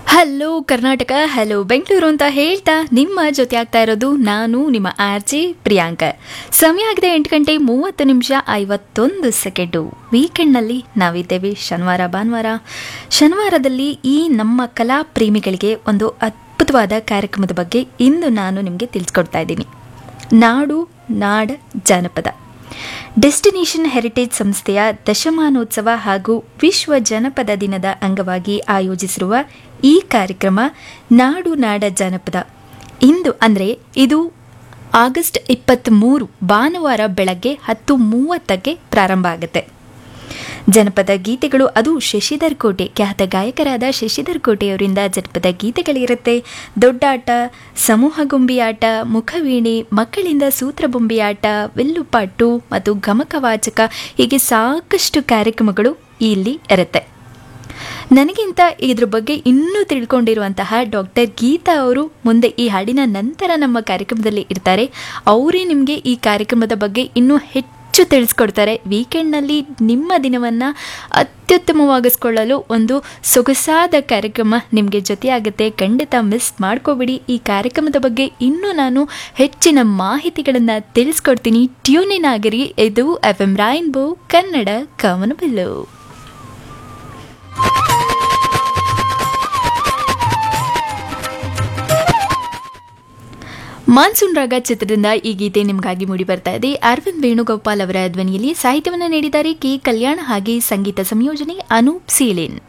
hello Karnataka hello Bengaluru ಅಂತ ಹೇಳ್ತಾ ನಿಮ್ಮ ಜೊತೆ ಆಗ್ತಾ ಇರೋದು ನಾನು ನಿಮ್ಮ ಆರ್ ಜೆ ಪ್ರಿಯಾಂಕ ಸಮಯ ಆಗಿದೆ ಎಂಟು ಗಂಟೆ ಮೂವತ್ತು ನಿಮಿಷ ಐವತ್ತೊಂದು ಸೆಕೆಂಡು ವೀಕೆಂಡ್ನಲ್ಲಿ ನಾವಿದ್ದೇವೆ ಶನಿವಾರ ಭಾನುವಾರ ಶನಿವಾರದಲ್ಲಿ ಈ ನಮ್ಮ ಕಲಾ ಪ್ರೇಮಿಗಳಿಗೆ ಒಂದು ಅದ್ಭುತವಾದ ಕಾರ್ಯಕ್ರಮದ ಬಗ್ಗೆ ಇಂದು ನಾನು ನಿಮಗೆ ತಿಳಿಸ್ಕೊಡ್ತಾ ಇದ್ದೀನಿ ನಾಡು ನಾಡ ಜಾನಪದ ಡೆಸ್ಟಿನೇಷನ್ ಹೆರಿಟೇಜ್ ಸಂಸ್ಥೆಯ ದಶಮಾನೋತ್ಸವ ಹಾಗೂ ವಿಶ್ವ ಜನಪದ ದಿನದ ಅಂಗವಾಗಿ ಆಯೋಜಿಸಿರುವ ಈ ಕಾರ್ಯಕ್ರಮ ನಾಡು ನಾಡ ಜಾನಪದ ಇಂದು ಅಂದರೆ ಇದು ಆಗಸ್ಟ್ ಇಪ್ಪತ್ತ್ಮೂರು ಭಾನುವಾರ ಬೆಳಗ್ಗೆ ಹತ್ತು ಮೂವತ್ತಕ್ಕೆ ಪ್ರಾರಂಭ ಆಗುತ್ತೆ ಜನಪದ ಗೀತೆಗಳು ಅದು ಶಶಿಧರ್ ಕೋಟೆ ಖ್ಯಾತ ಗಾಯಕರಾದ ಶಶಿಧರ್ ಕೋಟೆಯವರಿಂದ ಜನಪದ ಗೀತೆಗಳಿರುತ್ತೆ ದೊಡ್ಡಾಟ ಸಮೂಹ ಗೊಂಬಿಯಾಟ ಮುಖವೀಣೆ ಮಕ್ಕಳಿಂದ ಸೂತ್ರಬೊಂಬಿ ಆಟ ವಿಲ್ಲುಪಾಟು ಮತ್ತು ಗಮಕವಾಚಕ ಹೀಗೆ ಸಾಕಷ್ಟು ಕಾರ್ಯಕ್ರಮಗಳು ಇಲ್ಲಿ ಇರುತ್ತೆ ನನಗಿಂತ ಇದ್ರ ಬಗ್ಗೆ ಇನ್ನೂ ತಿಳ್ಕೊಂಡಿರುವಂತಹ ಡಾಕ್ಟರ್ ಗೀತಾ ಅವರು ಮುಂದೆ ಈ ಹಾಡಿನ ನಂತರ ನಮ್ಮ ಕಾರ್ಯಕ್ರಮದಲ್ಲಿ ಇರ್ತಾರೆ ಅವರೇ ನಿಮಗೆ ಈ ಕಾರ್ಯಕ್ರಮದ ಬಗ್ಗೆ ಇನ್ನೂ ಹೆಚ್ಚು ತಿಳಿಸ್ಕೊಡ್ತಾರೆ ವೀಕೆಂಡ್ನಲ್ಲಿ ನಿಮ್ಮ ದಿನವನ್ನು ಅತ್ಯುತ್ತಮವಾಗಿಸ್ಕೊಳ್ಳಲು ಒಂದು ಸೊಗಸಾದ ಕಾರ್ಯಕ್ರಮ ನಿಮಗೆ ಜೊತೆಯಾಗುತ್ತೆ ಖಂಡಿತ ಮಿಸ್ ಮಾಡ್ಕೋಬಿಡಿ ಈ ಕಾರ್ಯಕ್ರಮದ ಬಗ್ಗೆ ಇನ್ನೂ ನಾನು ಹೆಚ್ಚಿನ ಮಾಹಿತಿಗಳನ್ನು ತಿಳಿಸ್ಕೊಡ್ತೀನಿ ಟ್ಯೂನಿನ್ ಆಗಿರಿ ಇದು ಎಫ್ ಎಂ ರಾಯನ್ಬೋ ಕನ್ನಡ ಕವನಬಿಲ್ಲು ಮಾನ್ಸೂನ್ ರಾಗ ಚಿತ್ರದಿಂದ ಈ ಗೀತೆ ನಿಮಗಾಗಿ ಮೂಡಿ ಬರ್ತಾ ಇದೆ ಅರವಿಂದ್ ವೇಣುಗೋಪಾಲ್ ಅವರ ಧ್ವನಿಯಲ್ಲಿ ಸಾಹಿತ್ಯವನ್ನು ನೀಡಿದ್ದಾರೆ ಕೆ ಕಲ್ಯಾಣ್ ಹಾಗೆ ಸಂಗೀತ ಸಂಯೋಜನೆ ಅನೂಪ್ ಸೀಲಿನ್